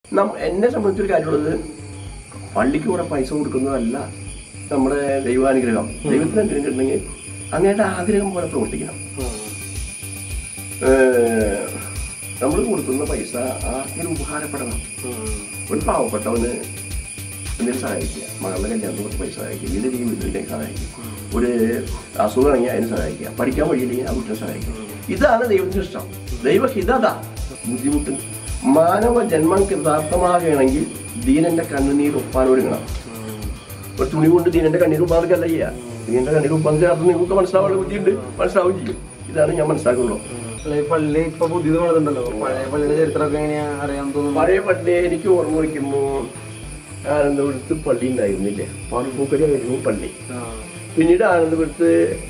നം- എന്നെ സംബന്ധിച്ചൊരു കാര്യമുള്ളത് പള്ളിക്ക് കുറെ പൈസ കൊടുക്കുന്നതല്ല നമ്മുടെ ദൈവാനുഗ്രഹം ദൈവത്തിന് എന്തെങ്കിലും ഉണ്ടെങ്കിൽ അങ്ങയുടെ ആഗ്രഹം പോലെ പ്രവർത്തിക്കണം നമ്മൾ കൊടുക്കുന്ന പൈസ ആർക്കെങ്കിലും ഉപകാരപ്പെടണം ഒരു പാവപ്പെട്ടവന് എന്തെങ്കിലും സഹായിക്കുക മകളുടെ കല്യാണത്തിന് കുറച്ച് പൈസ സഹായിക്കുക വീട് ചെയ്യും വീട്ടിലേക്ക് സഹായിക്കുക ഒരു അസുഖമാണെങ്കിൽ അതിന് സഹായിക്കുക പഠിക്കാൻ വഴിയില്ലെങ്കിൽ ആ കുട്ടിനെ സഹായിക്കുക ഇതാണ് ദൈവത്തിന് ഇഷ്ടം ദൈവഹിതത ബുദ്ധിമുട്ട് മാനവ ജന്മം കൃതാർത്ഥമാകണമെങ്കിൽ ദീനന്റെ കണ്ണുനീർ ഒപ്പാൻ ഒരുങ്ങണം ഒരു തുണി കൊണ്ട് ദീനന്റെ കണ്ണീർ ഉപ്പാർക്കല്ല ചെയ്യുക ദീനന്റെ കണ്ണീർ ഉപ്പാൻ ചേർത്ത് നിങ്ങൾക്ക് മനസ്സിലാവാനുള്ള ബുദ്ധിയുണ്ട് മനസ്സിലാവുകയും ചെയ്യും ഇതാണ് ഞാൻ മനസ്സിലാക്കുള്ളൂ അല്ല, ഈ പള്ളി ഇപ്പൊ പുതിയത് പണിതുണ്ടല്ലോ പഴയ പള്ളിയുടെ ചരിത്രമൊക്കെ എങ്ങനെയാ അറിയാൻ തോന്നുന്നു പഴയ പള്ളി എനിക്ക് ഓർമ്മ വയ്ക്കുമ്പോൾ ആനന്ദപുരത്ത് പള്ളി ഉണ്ടായിരുന്നില്ലേ പാൽപ്പൂക്കരയായിരുന്നു പള്ളി പിന്നീട് ആനന്ദപുരത്ത്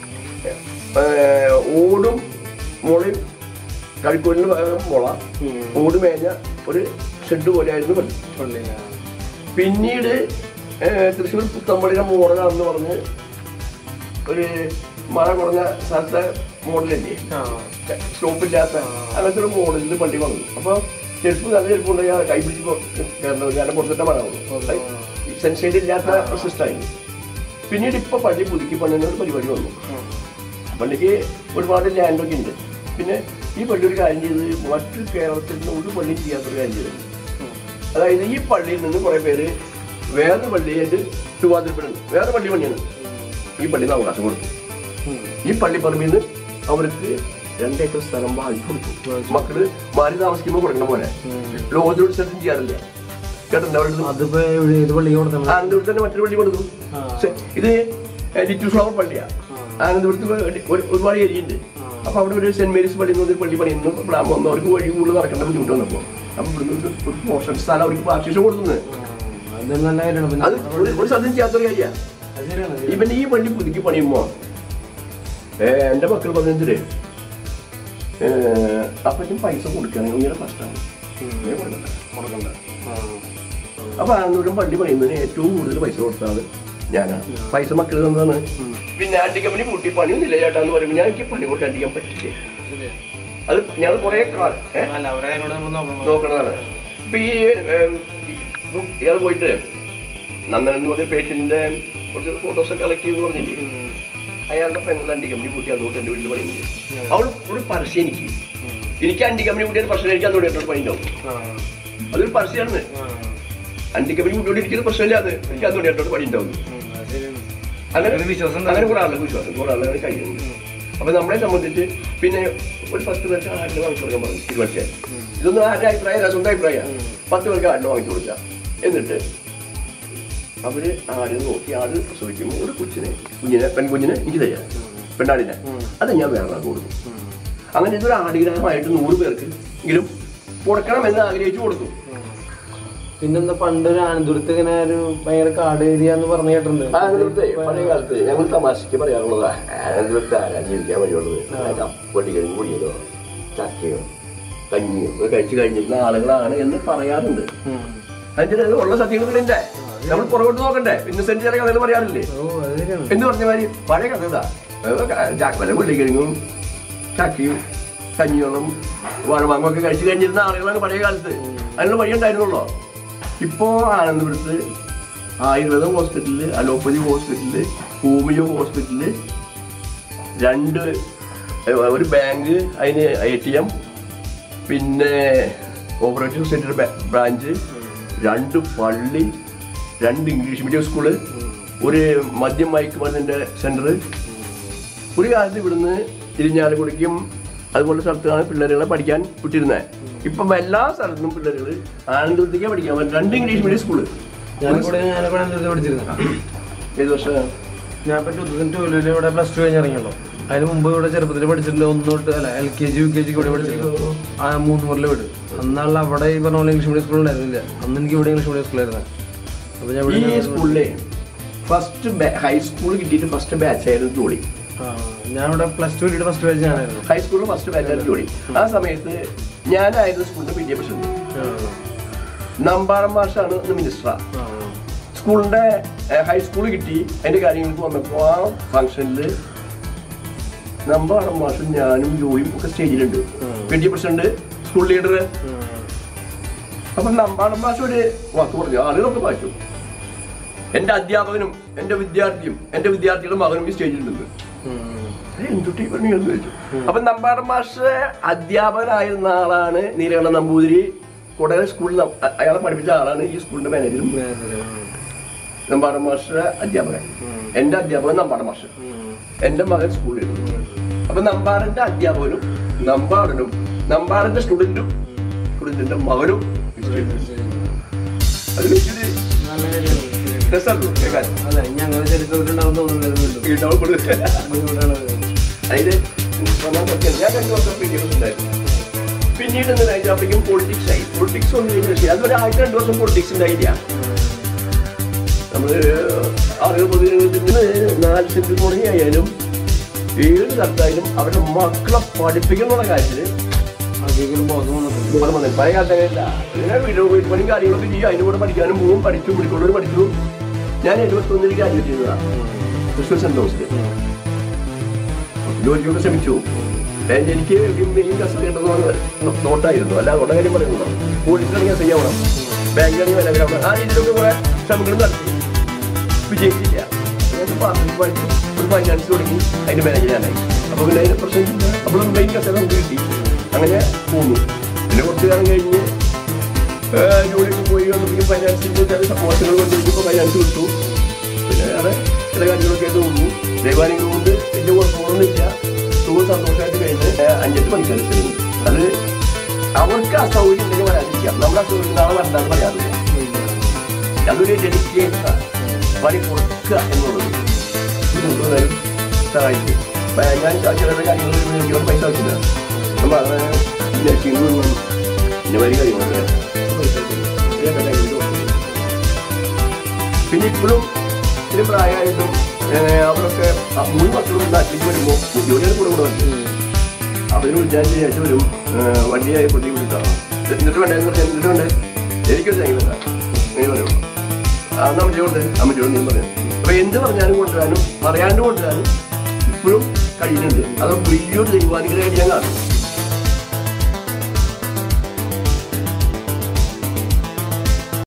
ഏഹ്, ഓടും മുളയും കഴിക്കൂരിന് പകരം മുള ഓട് മേഞ്ഞ ഒരു ഷെഡ് പോലെയായിരുന്നു പള്ളി പള്ളി പിന്നീട് ഏഹ്, തൃശ്ശൂർ പുത്തമ്പള്ളിയുടെ മോഡലാണെന്ന് പറഞ്ഞ് ഒരു മഴ കുറഞ്ഞ സ്ഥലത്തെ മോഡലല്ലേ ആ സ്റ്റോപ്പില്ലാത്ത അങ്ങനത്തെ ഒരു മോഡലിൽ പള്ളി വന്നു അപ്പൊ ചെരുപ്പ് നല്ല ചെരുപ്പ് ഉണ്ടെങ്കിൽ കൈ പിടിച്ച് കയറണം ഞാൻ പുറത്തിട്ട് മഴവുള്ളൂ സെൻസൈഡ് ഇല്ലാത്ത സിസ്റ്റമായിരുന്നു പിന്നീട് ഇപ്പൊ പള്ളി പുതുക്കി പണിയുന്ന ഒരു പരിപാടി വന്നു പള്ളിക്ക് ഒരുപാട് ലാൻഡൊക്കെ ഉണ്ട് പിന്നെ ഈ പള്ളി ഒരു കാര്യം ചെയ്ത് മറ്റു കേരളത്തിൽ നിന്ന് ഒരു പള്ളി ചെയ്യാത്തൊരു കാര്യം ചെയ്തു അതായത് ഈ പള്ളിയിൽ നിന്ന് കുറെ പേര് വേറെ പള്ളിയായിട്ട് തിരുവാതിരപ്പെടുന്നു വേറെ പള്ളി പണിയാണ് ഈ പള്ളിയിൽ നിന്ന് അവകാശം കൊടുത്തു ഈ പള്ളിപ്പറമ്പിൽ നിന്ന് അവർക്ക് രണ്ടേക്കർ സ്ഥലം വാങ്ങിച്ചു കൊടുത്തു മക്കള് മാറി താമസിക്കുമ്പോൾ കൊടുക്കണ പോലെ ലോകത്തിലൊരു സ്ഥലത്തും ചെയ്യാറില്ല കേട്ടോ അവരുടെ അതിപ്പോ എവിടെ- ഏത് പള്ളിക്ക് കൊടുത്തത് ആനന്ദപുരത്ത് തന്നെ മറ്റൊരു പള്ളി കൊടുത്തു പക്ഷെ ഇത് ലിറ്റിൽ ഫ്ലവർ പള്ളിയാ ആനന്ദപുരത്ത് ഒരു- ഒരു- ഒരുപാട് ഏരിയ ഉണ്ട് അപ്പൊ അവിടെ ഒരു സെന്റ് മേരീസ് പള്ളി എന്നൊരു പള്ളി പണിയുന്നു ബ്രാഹ്മ വന്നവർക്ക് വഴി കൂടുതൽ നടക്കേണ്ട ബുദ്ധിമുട്ട് വന്നപ്പോ അപ്പൊ ഇവിടുന്ന് ഒരു- ഒരു പോർഷൻ സ്ഥലം അവർക്ക് പാർട്ടിഷൻ കൊടുക്കുന്നത് അത് നല്ല കാര്യമാണ് പിന്നെ അത് ഒരു ഒരു സ്ഥലത്തും ചെയ്യാത്തൊരു കാര്യ അത് ശരിയാണ് ഇവൻ ഈ പള്ളി പുതുക്കി പണിയുമ്പോ ഏ, എന്റെ മക്കൾ പറഞ്ഞിട്ട് അപ്പറ്റും പൈസ കൊടുക്കുകയാണെങ്കിൽ ഇങ്ങനെ പ്രശ്നമാണ് ഇങ്ങനെ കൊടുക്കണ്ട. കൊടുക്കണ്ട ആ. അപ്പൊ ആനന്ദപുരം പള്ളി പണിയുന്നതിന് ഏറ്റവും കൂടുതൽ പൈസ കൊടുത്താണ് ഞാനാണ് പൈസ മക്കൾ തന്നതാണ് പിന്നെ ആന്റി കമ്പനി കൂട്ടി പണിയൊന്നുമില്ല ചേട്ടാ എന്ന് പറയുമ്പോൾ ഞാൻ എനിക്ക് പണി കൊടുക്കാണ്ടിരിക്കാൻ പറ്റില്ല ശരിയാ. അത് ഞങ്ങൾ കുറെ കാലം ഏ, അല്ല അവരെ കാര്യങ്ങളോട് നമ്മൾ നോക്കണം നോക്കണതാണ് ഇപ്പൊ ഈ ഏം, ഈ- ഇപ്പൊ ഇയാൾ പോയിട്ട് നന്ദൻ എന്ന് പറഞ്ഞ പേഷ്യന്റിന്റെ കുറച്ച് ഫോട്ടോസ് ഒക്കെ കളക്ട് ചെയ്ത് പറഞ്ഞില്ലേ അയാളുടെ ഫ്രണ്ട് ആന്റി കമ്പനി കൂട്ടി അതുകൊണ്ട് എന്റെ വീട്ടിൽ പണിയുന്നത് അവൾ ഒരു പരസ്യം എനിക്ക് എനിക്ക് ആന്റി കമ്പനി കൂട്ടിയത് പ്രശ്നം എനിക്ക് അതുകൊണ്ട് എന്നോട് പണി ഉണ്ടാവും ആ. അതൊരു പരസ്യമാണ് ആ. ആന്റി കമ്പനി കൂട്ടിയോട് ഇരിക്കുന്ന പ്രശ്നമില്ല അത് എനിക്ക് അതുകൊണ്ട് എന്നോട് പണി ഉണ്ടാവും ഉം, അത് ശരിയാണ്. അങ്ങനെ ഒരു വിശ്വാസം അങ്ങനെ കുറെ ആളുകൾ വിശ്വാസം കുറെ ആളുകൾ കഴിയുന്നുണ്ട് അപ്പൊ നമ്മളെ സംബന്ധിച്ച് പിന്നെ ഒരു പത്ത് പേർക്ക് ആടിന് വാങ്ങിച്ചു കൊടുക്കാൻ പറഞ്ഞു തീരുമാനിച്ചത് ഇതൊന്നും ആരുടെ അഭിപ്രായം അല്ല, സ്വന്തം അഭിപ്രായം പത്ത് പേർക്ക് ആടിന് വാങ്ങിച്ചു കൊടുക്കുക എന്നിട്ട് അവര് ആടിനെ നോക്കി ആട് പ്രസവിക്കുമ്പോൾ ഒരു കൊച്ചിനെ കുഞ്ഞിനെ പെൺകുഞ്ഞിനെ എനിക്ക് തരാം പെണ്ണാടിനെ അത് ഞാൻ വേറെ ആൾക്ക് കൊടുക്കും അങ്ങനെ ഇതൊരു ആടിഗ്രഹമായിട്ട് നൂറ് പേർക്ക് എങ്കിലും കൊടുക്കണം എന്ന് ആഗ്രഹിച്ചു കൊടുത്തു പിന്നെന്താ പണ്ട് ഒരു ആനന്ദപുരത്ത് ഇങ്ങനെ ഒരു ഭയങ്കര കാട് ഏരിയ എന്ന് പറഞ്ഞു കേട്ടിട്ടുണ്ട് ആനന്ദപുരത്തെ പഴയ കാലത്ത് ഞങ്ങൾ തമാശക്ക് പറയാനുള്ളതാ ആനന്ദപുരത്ത് ആരാ ജീവിക്കാൻ വഴിയുള്ളത് പൊടി കഴിഞ്ഞ് പൊടിയതോ ചക്കയോ കഞ്ഞിയോ ഒക്കെ കഴിച്ചു കഴിഞ്ഞിരുന്ന ആളുകളാണ് എന്ന് പറയാറുണ്ട് അതിന്റെ ഇടയിൽ ഉള്ള സത്യങ്ങളില്ലേ നമ്മൾ പുറകോട്ട് നോക്കണ്ടേ ഇന്നസെന്റ് ചില കഥകൾ പറയാറില്ലേ ഓ അത് ശരിയാണ് എന്ന് പറഞ്ഞ മാതിരി പഴയ കഥ ഇതാ ചാക്കല പുള്ളിക്കഴിഞ്ഞും ചക്കയും കഞ്ഞിയോളം വാഴമാങ്ങും ഒക്കെ കഴിച്ചു കഴിഞ്ഞിരുന്ന ആളുകളാണ് പഴയ കാലത്ത് അതിനുള്ള വഴി ഉണ്ടായിരുന്നുള്ളൂ ഇപ്പോ ആനന്ദപുരത്ത് ആയുർവേദ ഹോസ്പിറ്റലില് അലോപ്പതി ഹോസ്പിറ്റലില് ഹോമിയോ ഹോസ്പിറ്റലില് രണ്ട് ഏഹ്, ഒരു ബാങ്ക് അതിന് എ ടി എം പിന്നെ കോപ്പറേറ്റീവ് സെന്റർ ബ്രാഞ്ച് രണ്ട് പള്ളി രണ്ട് ഇംഗ്ലീഷ് മീഡിയം സ്കൂള് ഒരു മദ്യം മയക്കുമരുന്നിന്റെ സെന്റർ ഒരു കാലത്ത് ഇവിടുന്ന് ഇരിഞ്ഞാലക്കുടിക്കും അതുപോലെ സ്ഥലത്താണ് പിള്ളേരുകളെ പഠിക്കാൻ വിട്ടിരുന്നത് ഇപ്പം എല്ലാ സ്ഥലത്തും പിള്ളേരുകൾ ആനന്ദപുരത്തേക്ക് പഠിക്കാൻ പറ്റും രണ്ട് ഇംഗ്ലീഷ് മീഡിയം സ്കൂള് ഞാനിവിടെ ഞാനിവിടെ ആനന്ദപുരത്ത് പഠിച്ചിരുന്നു ഏത് വർഷം ഞാൻ ഇപ്പൊ ടൂ തൗസൻഡ് ട്വൽവില് ഇവിടെ പ്ലസ് ടു കഴിഞ്ഞ് ഇറങ്ങിയല്ലോ അതിന് മുമ്പ് ഇവിടെ ചെറുപ്പത്തിൽ പഠിച്ചിട്ടുണ്ട് ഒന്ന് തൊട്ട് അല്ല L K G U K G ഇവിടെ പഠിച്ചിട്ടുണ്ട് ആ മൂന്ന് മുറിൽ വീട് അന്നുള്ള അവിടെ ഈ പറഞ്ഞ പോലെ ഇംഗ്ലീഷ് മീഡിയം സ്കൂൾ ഉണ്ടായിരുന്നില്ല അന്ന് എനിക്ക് ഇവിടെ ഇംഗ്ലീഷ് മീഡിയം സ്കൂളായിരുന്നു അപ്പൊ ഞാൻ ഈ ഇവിടെ സ്കൂളിലെ ഫസ്റ്റ് ഹൈസ്കൂൾ കിട്ടിയിട്ട് ഫസ്റ്റ് ബാച്ച് ആയിരുന്നു ജോലി ആ, ഞാൻ ഇവിടെ പ്ലസ് ടു കിട്ടിയിട്ട് ഫസ്റ്റ് ബാച്ച് ഞാനായിരുന്നു ഹൈസ്കൂളിൽ ഫസ്റ്റ് ബാച്ച് ആയിരുന്നു ജോലി ആ സമയത്ത് ഞാനായിരുന്നു സ്കൂളിന്റെ പി ടി എ പ്രസിഡന്റ് ആ, നമ്പാറം മാഷാണ് അന്ന് മിനിസ്റ്റർ ആ, സ്കൂളിന്റെ ഹൈസ്കൂൾ കിട്ടി അതിന്റെ കാര്യങ്ങൾക്ക് വന്നപ്പോ ആ ഫംഗ്ഷനിൽ നമ്പാറം മാഷും ഞാനും ജോയും ഒക്കെ സ്റ്റേജിലുണ്ട് P T A president school leader ഉം. അപ്പൊ നമ്പാടം ഭാഷ ഒരു വാക്ക് പറഞ്ഞു ആളുകളൊക്കെ വായിച്ചു എന്റെ അധ്യാപകനും എന്റെ വിദ്യാർത്ഥിയും എന്റെ വിദ്യാർത്ഥിയുടെ മകനും ഈ സ്റ്റേജിലുണ്ട് എന്തുട്ടി പറഞ്ഞു എന്ന് ചോദിച്ചു അപ്പൊ നമ്പാടം മാഷ് അധ്യാപകനായിരുന്ന ആളാണ് നീലകണ്ഠ നമ്പൂതിരി കൊടകര സ്കൂളിൽ ന- അ- അയാളെ പഠിപ്പിച്ച ആളാണ് ഈ സ്കൂളിന്റെ മാനേജറും നമ്പാടം മാഷ് അധ്യാപകൻ എന്റെ അധ്യാപകൻ നമ്പാടം മാഷ് എന്റെ മകൻ സ്കൂളിൽ അപ്പൊ നമ്പാടന്റെ അധ്യാപകനും നമ്പാടനും നമ്പാടന്റെ സ്റ്റുഡന്റും സ്റ്റുഡന്റിന്റെ മകനും ഈ സ്റ്റേജിലുണ്ട്. അത് വലിയൊരു രസമല്ലോ കേൾക്കാൻ അതെ ഞങ്ങൾ ചരിത്രത്തിലുണ്ടാവും തോന്നുന്നുണ്ട് ഈ ഡൗൺ കൊടുക്കുക അതിന് ഒന്നാം പറ്റില്ല. ഞാൻ രണ്ട് വർഷം പി ഡി എഫ് ഉണ്ടായിരുന്നു പിന്നീട് എന്ത് കഴിഞ്ഞപ്പോഴേക്കും പൊളിറ്റിക്സ് ആയി പൊളിറ്റിക്സ് ഒന്നും കഴിഞ്ഞ അതുപോലെ ആയിട്ട് രണ്ട് വർഷം പൊളിറ്റിക്സ് ഉണ്ടായില്ല നമ്മള് ആളുകൾ പൊതുജനത്തിന് നാല് സെന്റ് മുടങ്ങി ആയാലും ഏത് സ്ഥലത്തായാലും അവരുടെ മക്കളെ പഠിപ്പിക്കുന്ന കാര്യത്തിൽ അധികം ബോധം വന്നിട്ടുണ്ട് ബോധം വന്നില്ല പഴയ കാലത്ത് അങ്ങനെയല്ല ഇങ്ങനെ വീട് വീട് പണിയും കാര്യങ്ങളൊക്കെ ചെയ്യും അതിൻ്റെ കൂടെ പഠിക്കാനും പോകും പഠിച്ചു വിളിക്കൊണ്ടു പഠിച്ചു ഞാൻ എഴുപത്തൊന്നിൽ ഗ്രാജുവേറ്റ് ചെയ്തതാണ് തൃശ്ശൂർ സെന്റ് തോമസിൽ ജോലിക്കൊക്കെ ശ്രമിച്ചു ഏഹ് എനിക്ക് മെയിൻ കസ്റ്റഡിയുണ്ടെന്ന് നോട്ടായിരുന്നു അല്ല അതുകൊണ്ട് കാര്യം പറയുന്നുണ്ടോ പോലീസിലാണെങ്കിൽ എസ് ഐ ആവണം ബാങ്കിലാണെങ്കിൽ വിലവരാവണം ആ രീതിയിലൊക്കെ കുറെ ശ്രമങ്ങൾ നടത്തി വിജയിച്ചില്ല ഞാൻ പാർട്ടി പഠിച്ചു ഒരു ഫൈനാൻസ് തുടങ്ങി അതിന്റെ മാനേജറായി അപ്പൊ പിന്നെ അതിന്റെ പ്രശ്നം അപ്പോൾ മെയിൻ കസ്റ്റഡി നമുക്ക് കിട്ടി അങ്ങനെ പോന്നു പിന്നെ കുറച്ച് കാലം കഴിഞ്ഞ് ഏഹ് ജോലിക്ക് പോയി വന്നപ്പോൾ ഫൈനാൻസിന്റെ ചില സപ്പോർട്ടുകൾ കൊണ്ടുവരുമ്പോൾ ഫൈനാൻസ് കിട്ടു പിന്നെ വേറെ ചില കാര്യങ്ങളൊക്കെ ആയിട്ട് തോന്നുന്നു ദൈവാനുഗ്രഹം കൊണ്ട് വലിയ കുഴപ്പങ്ങളൊന്നുമില്ല സുഖം സന്തോഷമായിട്ട് കഴിഞ്ഞ് ഏഹ് അഞ്ചെട്ട് മണിക്കാണ് കഴിഞ്ഞു അത് അവർക്ക് ആ സൗകര്യം ഉണ്ടെങ്കിൽ വരാതിരിക്കാം നമ്മുടെ ആ സൗകര്യം നാളെ വരണ്ടാന്ന് പറയാറില്ല അതൊരു ഡെഡിക്കേഷൻ പണി കൊടുക്കുക എന്നുള്ളത് ഇതെന്തായാലും സഹായിക്കും അപ്പൊ ഞാൻ ചില കാര്യങ്ങൾ എനിക്ക് പൈസ ആവശ്യമില്ല നമ്മൾ അത് നഴ്സിംഗ് പിന്നെ വലിയ കാര്യങ്ങളൊക്കെ ഇതൊക്കെ കഴിഞ്ഞിട്ട് വന്നു. പിന്നെ ഇപ്പോഴും ഇതിന് പ്രായമായിട്ടും ഏഹ്, അവരൊക്കെ ആ മൂന്ന് മക്കളും നാട്ടിലേക്ക് വരുമ്പോൾ ജോലിയുടെ കൂടെ കൂടെ വന്നു അവര് വിചാരിച്ച ശേഷം വരും ഏഹ്, വണ്ടിയായി പ്രതി വിളിക്കാം എന്നിട്ട് വേണ്ടേ എന്ന് പറഞ്ഞാൽ എന്നിട്ട് വേണ്ടേ എനിക്കൊരു ചൈനില്ല നീ പറയൂ അന്ന് അമ്മച്ചോണ്ട് അമ്മച്ചോട് നീ പറയാം അപ്പൊ എന്ത് പറഞ്ഞാലും കൊണ്ടുവരാനും പറയാണ്ട് കൊണ്ടുവരാനും ഇപ്പോഴും കഴിയുന്നുണ്ട് അത് വലിയൊരു ദൈവാനുഗ്രഹമായിട്ട് ഞാൻ കാണും